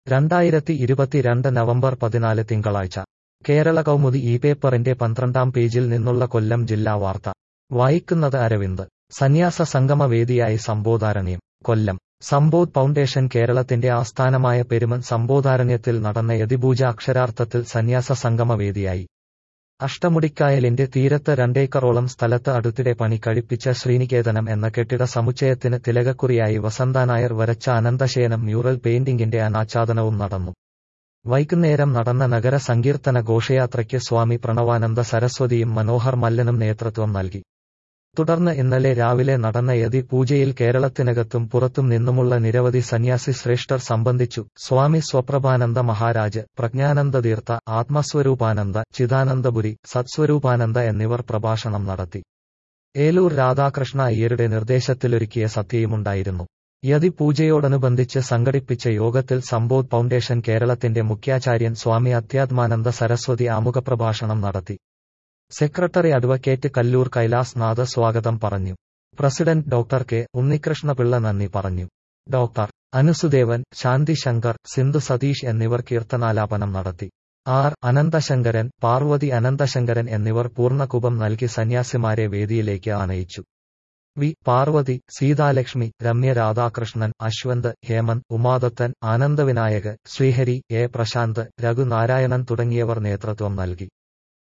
രണ്ടായിരത്തി ഇരുപത്തിരണ്ട് നവംബർ പതിനാല് തിങ്കളാഴ്ച കേരള കൗമുദി ഈ പേപ്പറിന്റെ പന്ത്രണ്ടാം പേജിൽ നിന്നുള്ള കൊല്ലം ജില്ലാ വാർത്ത വായിക്കുന്നത് അരവിന്ദ് സന്യാസ സംഗമ വേദിയായി സമ്പോധാരണ്യം കൊല്ലം സമ്പോധ് ഫൗണ്ടേഷൻ കേരളത്തിന്റെ ആസ്ഥാനമായ പെരുമൻ സമ്പോധാരണ്യത്തിൽ നടന്ന യതിപൂജ അക്ഷരാർത്ഥത്തിൽ സന്യാസ സംഗമ വേദിയായി അഷ്ടമുടിക്കായലിന്റെ തീരത്ത് രണ്ടേക്കറോളം സ്ഥലത്ത് അടുത്തിടെ പണി കഴിപ്പിച്ച ശ്രീനികേതനം എന്ന കെട്ടിട സമുച്ചയത്തിന് തിലകക്കുറിയായി വസന്താനായർ വരച്ച അനന്തശയനം മ്യൂറൽ പെയിന്റിംഗിന്റെ അനാച്ഛാദനവും നടന്നു വൈകുന്നേരം നടന്ന നഗര സങ്കീർത്തന ഘോഷയാത്രയ്ക്ക് സ്വാമി പ്രണവാനന്ദ സരസ്വതിയും മനോഹർ മല്ലനും നേതൃത്വം നൽകി തുടർന്ന് ഇന്നലെ രാവിലെ നടന്ന യതി പൂജയിൽ കേരളത്തിനകത്തും പുറത്തും നിന്നുമുള്ള നിരവധി സന്യാസി ശ്രേഷ്ഠർ സംബന്ധിച്ചു സ്വാമി സ്വപ്രഭാനന്ദ മഹാരാജ് പ്രജ്ഞാനന്ദ തീർത്ഥ ആത്മസ്വരൂപാനന്ദ ചിദാനന്ദപുരി സത്സ്വരൂപാനന്ദ എന്നിവർ പ്രഭാഷണം നടത്തി ഏലൂർ രാധാകൃഷ്ണ അയ്യരുടെ നിർദ്ദേശത്തിലൊരുക്കിയ സത്യയുമുണ്ടായിരുന്നു യതി പൂജയോടനുബന്ധിച്ച് സംഘടിപ്പിച്ച യോഗത്തിൽ സമ്പോധ് ഫൗണ്ടേഷൻ കേരളത്തിന്റെ മുഖ്യാചാര്യൻ സ്വാമി അധ്യാത്മാനന്ദ സരസ്വതി ആമുഖപ്രഭാഷണം നടത്തി സെക്രട്ടറി അഡ്വക്കേറ്റ് കല്ലൂർ കൈലാസ് നാഥ സ്വാഗതം പറഞ്ഞു പ്രസിഡന്റ് ഡോക്ടർ കെ ഉണ്ണികൃഷ്ണപിള്ള നന്ദി പറഞ്ഞു ഡോക്ടർ അനുസുദേവൻ ശാന്തി ശങ്കർ സിന്ധു സതീഷ് എന്നിവർ കീർത്തനാലാപനം നടത്തി ആർ അനന്തശങ്കരൻ പാർവതി അനന്തശങ്കരൻ എന്നിവർ പൂർണ്ണകുപം നൽകി സന്യാസിമാരെ വേദിയിലേക്ക് ആനയിച്ചു വി പാർവതി സീതാലക്ഷ്മി രമ്യ രാധാകൃഷ്ണൻ അശ്വന്ത് ഹേമന്ത് ഉമാദത്തൻ ആനന്ദവിനായക് ശ്രീഹരി എ പ്രശാന്ത് രഘുനാരായണൻ തുടങ്ങിയവർ നേതൃത്വം നൽകി